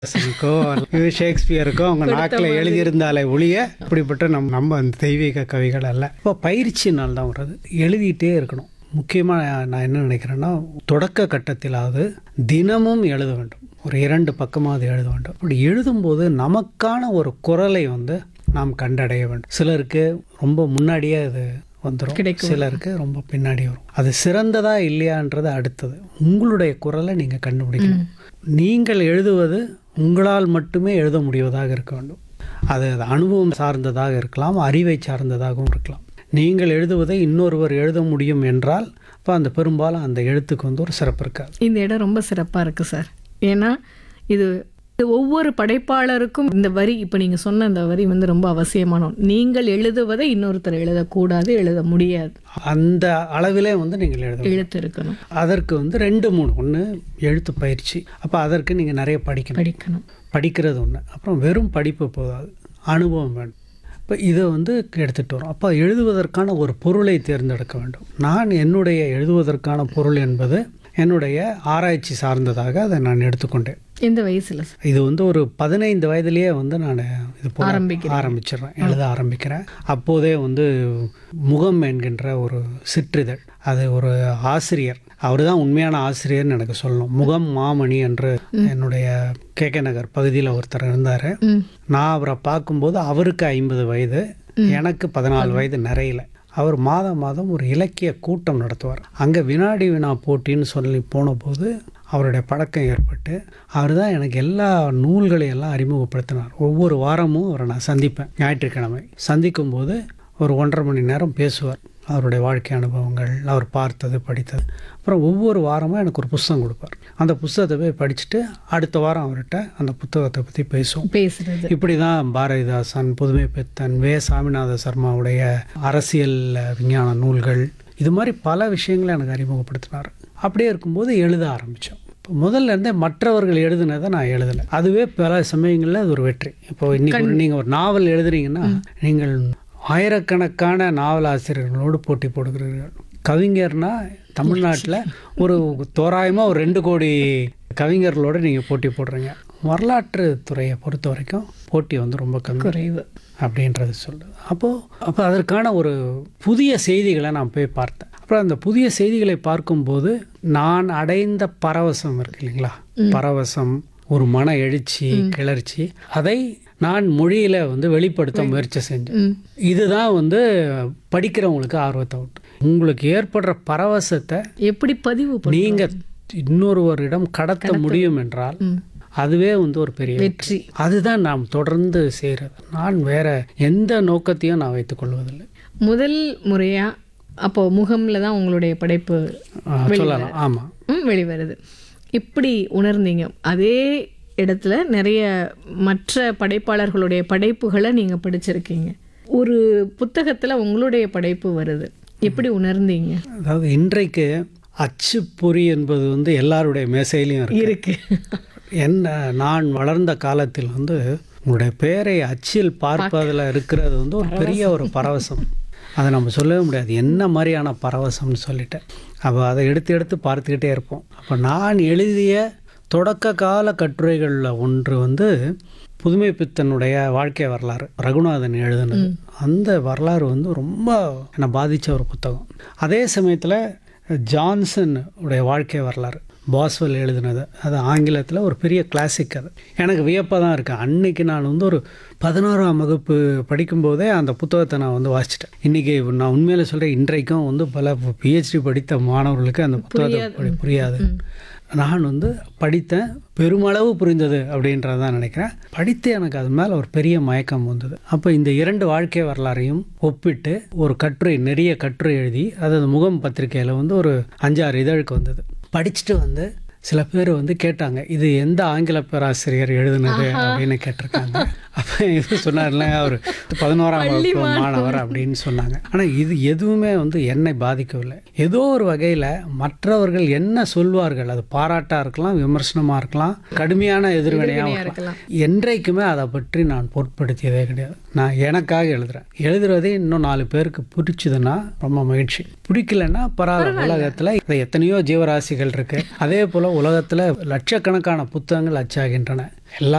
க்கோ இது ஷேக்ஸ்பியருக்கோ அவங்க நாக்கில் எழுதியிருந்தாலே ஒழிய அப்படிப்பட்ட நம் நம்ம அந்த தெய்வீக கவிகள் அல்ல இப்போ பயிற்சினால் தான் வர்றது எழுதிட்டே இருக்கணும் முக்கியமாக நான் என்ன நினைக்கிறேன்னா தொடக்க கட்டத்திலாவது தினமும் எழுத வேண்டும் ஒரு இரண்டு பக்கமாவது எழுத வேண்டும் அப்படி எழுதும்போது நமக்கான ஒரு குரலை வந்து நாம் கண்டடைய வேண்டும் சிலருக்கு ரொம்ப முன்னாடியே அது வந்துடும் கிடைக்கும். சிலருக்கு ரொம்ப பின்னாடி வரும் அது சிறந்ததா இல்லையான்றது அடுத்தது உங்களுடைய குரலை நீங்கள் கண்டுபிடிக்கணும் நீங்கள் எழுதுவது உங்களால் மட்டுமே எழுத முடிவதாக இருக்க வேண்டும் அது அது அனுபவம் சார்ந்ததாக இருக்கலாம் அறிவை சார்ந்ததாகவும் இருக்கலாம் நீங்கள் எழுதுவதை இன்னொருவர் எழுத முடியும் என்றால் அப்போ அந்த பெரும்பாலும் அந்த எழுத்துக்கு வந்து ஒரு சிறப்பு இருக்காது இந்த இடம் ரொம்ப சிறப்பாக இருக்குது சார் ஏன்னா இது இது ஒவ்வொரு படைப்பாளருக்கும் இந்த வரி இப்போ நீங்கள் சொன்ன இந்த வரி வந்து ரொம்ப அவசியமான ஒன்று. நீங்கள் எழுதுவதை இன்னொருத்தர் எழுதக்கூடாது எழுத முடியாது அந்த அளவிலே வந்து நீங்கள் எழுத எழுத்து இருக்கணும் அதற்கு வந்து ரெண்டு மூணு ஒன்று எழுத்து பயிற்சி அப்போ அதற்கு நீங்கள் நிறைய படிக்கணும் படிக்கணும் படிக்கிறது ஒன்று அப்புறம் வெறும் படிப்பு போதாது அனுபவம் வேண்டும் இப்போ இதை வந்து எடுத்துகிட்டு வரோம் அப்போ எழுதுவதற்கான ஒரு பொருளை தேர்ந்தெடுக்க வேண்டும் நான் என்னுடைய எழுதுவதற்கான பொருள் என்பது என்னுடைய ஆராய்ச்சி சார்ந்ததாக அதை நான் எடுத்துக்கொண்டேன் எந்த வயசுல சார் இது வந்து ஒரு பதினைந்து வயதிலேயே வந்து நான் இது போல ஆரம்பிக்கிறீங்க. ஆரம்பிச்சிடுறேன் எழுத ஆரம்பிக்கிறேன் அப்போதே வந்து முகம் என்கின்ற ஒரு சிற்றிதழ் அது ஒரு ஆசிரியர் அவர் தான் உண்மையான ஆசிரியர்னு எனக்கு சொல்லணும் முகம் மாமணி என்று என்னுடைய கே கே நகர் பகுதியில் ஒருத்தர் இருந்தார் ம் நான் அவரை பார்க்கும்போது அவருக்கு ஐம்பது வயது எனக்கு பதினாலு வயது நிறையில அவர் மாதம் மாதம் ஒரு இலக்கிய கூட்டம் நடத்துவார் அங்கே வினாடி வினா போட்டின்னு சொல்லி போனபோது அவருடைய பழக்கம் ஏற்பட்டு அவர் தான் எனக்கு எல்லா நூல்களையும் எல்லாம் அறிமுகப்படுத்தினார் ஒவ்வொரு வாரமும் அவரை நான் சந்திப்பேன் ஞாயிற்றுக்கிழமை சந்திக்கும்போது ஒரு ஒன்றரை மணி நேரம் பேசுவார் அவருடைய வாழ்க்கை அனுபவங்கள் அவர் பார்த்தது படித்தது அப்புறம் ஒவ்வொரு வாரமும் எனக்கு ஒரு புஸ்தகம் கொடுப்பார் அந்த புஸ்தகத்தை போய் படிச்சுட்டு அடுத்த வாரம் அவர்கிட்ட அந்த புத்தகத்தை பற்றி பேசுவோம் பேசுறது இப்படி தான் பாரதிதாசன் புதுமை பித்தன் வே சாமிநாத சர்மாவுடைய அரசியல் விஞ்ஞான நூல்கள் இது மாதிரி பல விஷயங்களை எனக்கு அறிமுகப்படுத்தினார் அப்படியே இருக்கும்போது எழுத ஆரம்பித்தோம் இப்போ முதல்ல இருந்தே மற்றவர்கள் எழுதுனதை நான் எழுதலை அதுவே பல சமயங்களில் அது ஒரு வெற்றி இப்போ இன்னைக்கு ஒரு நீங்கள் ஒரு நாவல் எழுதுறீங்கன்னா நீங்கள் ஆயிரக்கணக்கான நாவல் ஆசிரியர்களோடு போட்டி போடுகிறீர்கள் கவிஞர்னா தமிழ்நாட்டில் ஒரு தோராயமாக ஒரு ரெண்டு கோடி கவிஞர்களோடு நீங்கள் போட்டி போடுறீங்க வரலாற்று துறையை பொறுத்த வரைக்கும் போட்டி வந்து ரொம்ப கம்மி குறைவு அப்படின்றது சொல்லுது அப்போது அப்போ அதற்கான ஒரு புதிய செய்திகளை நான் போய் பார்த்தேன் அப்புறம் அந்த புதிய செய்திகளை பார்க்கும்போது நான் அடைந்த பரவசம் இருக்கு இல்லைங்களா பரவசம் ஒரு மன எழுச்சி கிளர்ச்சி அதை நான் மொழியில வந்து வெளிப்படுத்த முயற்சி செஞ்சேன் ம் இதுதான் வந்து படிக்கிறவங்களுக்கு ஆர்வத்தை விட்டு உங்களுக்கு ஏற்படுற பரவசத்தை எப்படி பதிவு பண்ண நீங்க இன்னொருவரிடம் கடத்த முடியும் என்றால் ம் அதுவே வந்து ஒரு பெரிய வெற்றி அதுதான் நாம் தொடர்ந்து செய்கிறது நான் வேற எந்த நோக்கத்தையும் நான் வைத்துக் கொள்வதில்லை முதல் முறையா அப்போ முகம்ல தான் உங்களுடைய படைப்பு ஆ, சொல்லலாம் ஆமாம் ம் வெளிவருது இப்படி உணர்ந்தீங்க அதே இடத்துல நிறைய மற்ற படைப்பாளர்களுடைய படைப்புகளை நீங்க படிச்சிருக்கீங்க ஒரு புத்தகத்துல உங்களுடைய படைப்பு வருது எப்படி உணர்ந்தீங்க அதாவது இன்றைக்கு அச்சுப்பொறி என்பது வந்து எல்லாருடைய மேசையிலையும் இருக்கு இருக்கு என்ன நான் வளர்ந்த காலத்தில் வந்து உங்களுடைய பெயரை அச்சில் பார்ப்பதில் இருக்கிறது வந்து ஒரு பெரிய ஒரு பரவசம் அதை நம்ம சொல்லவே முடியாது என்ன மாதிரியான பரவசம்னு சொல்லிட்டேன் அப்போ அதை எடுத்து எடுத்து பார்த்துக்கிட்டே இருப்போம் அப்போ நான் எழுதிய தொடக்க கால கட்டுரைகளில் ஒன்று வந்து புதுமை பித்தனுடைய வாழ்க்கை வரலாறு ரகுநாதன் எழுதினது அந்த வரலாறு வந்து ரொம்ப என்னை பாதித்த ஒரு புத்தகம் அதே சமயத்தில் ஜான்சன் உடைய வாழ்க்கை வரலாறு பாஸ்வெல் எழுதினது அது ஆங்கிலத்தில் ஒரு பெரிய கிளாசிக் அது எனக்கு வியப்பாக தான் இருக்கு அன்னைக்கு நான் வந்து ஒரு பதினோராம் வகுப்பு படிக்கும்போதே அந்த புத்தகத்தை நான் வந்து வாசிச்சிட்டேன் இன்றைக்கி நான் உண்மையில சொல்கிறேன் இன்றைக்கும் வந்து பல பிஹெச்டி படித்த மாணவர்களுக்கு அந்த புத்தகத்தை படி- புரியாது நான் வந்து படித்தேன் பெருமளவு புரிந்தது அப்படின்றத தான் நினைக்கிறேன் படித்து எனக்கு அது மேலே ஒரு பெரிய மயக்கம் வந்தது அப்போ இந்த இரண்டு வாழ்க்கை வரலாறையும் ஒப்பிட்டு ஒரு கட்டுரை நிறைய கட்டுரை எழுதி அது அந்த முகம் பத்திரிக்கையில் வந்து ஒரு அஞ்சாறு இதழுக்கு வந்தது படிச்சுட்டு வந்து சில பேர் வந்து கேட்டாங்க இது எந்த ஆங்கில பேராசிரியர் எழுதுனது அப்படின்னு கேட்டிருக்காங்க அப்போ இது சொன்னார்ல அவர் பதினோராம் வகுப்பு மாணவர் அப்படின்னு சொன்னாங்க ஆனால் இது எதுவுமே வந்து என்னை பாதிக்கவில்லை ஏதோ ஒரு வகையில் மற்றவர்கள் என்ன சொல்வார்கள் அது பாராட்டாக இருக்கலாம் விமர்சனமாக இருக்கலாம் கடுமையான எதிர்வினையாக இருக்கலாம் என்றைக்குமே அதை பற்றி நான் பொருட்படுத்தியதே கிடையாது நான் எனக்காக எழுதுறேன் எழுதுறதே இன்னும் நாலு பேருக்கு பிடிச்சதுன்னா ரொம்ப மகிழ்ச்சி பிடிக்கலன்னா பரவாயில்ல உலகத்தில் இது எத்தனையோ ஜீவராசிகள் இருக்கு அதே போல் உலகத்தில் லட்சக்கணக்கான புத்தகங்கள் அச்சாகின்றன எல்லா